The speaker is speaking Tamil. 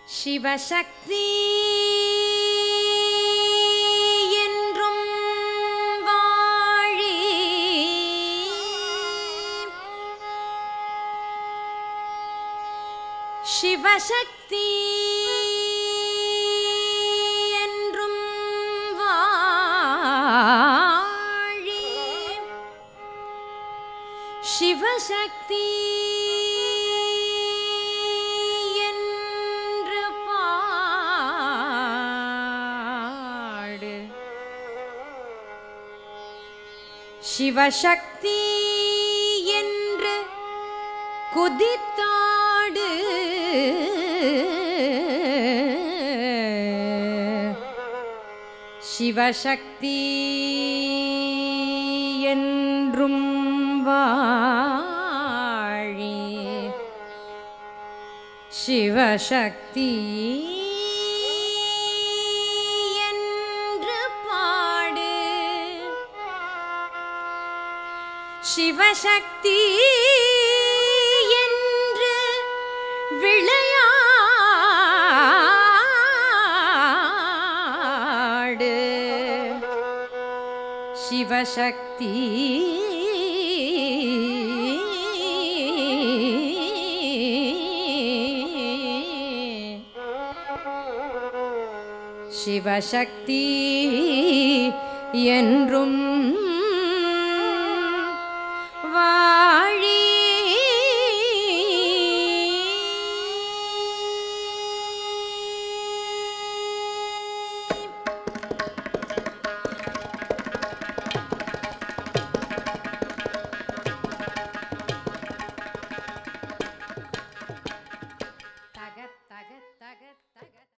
சிவசக்தி என்றும் வாழி சிவசக்தி என்றும் வாழி சிவசக்தி என்று பாடு சிவசக்தி என்று குதித்தாடு சிவசக்தி என்றும் வாழி சிவசக்தி என்று பாடு சிவசக்தி என்று விளையாடு சிவசக்தி சிவசக்தி என்றும்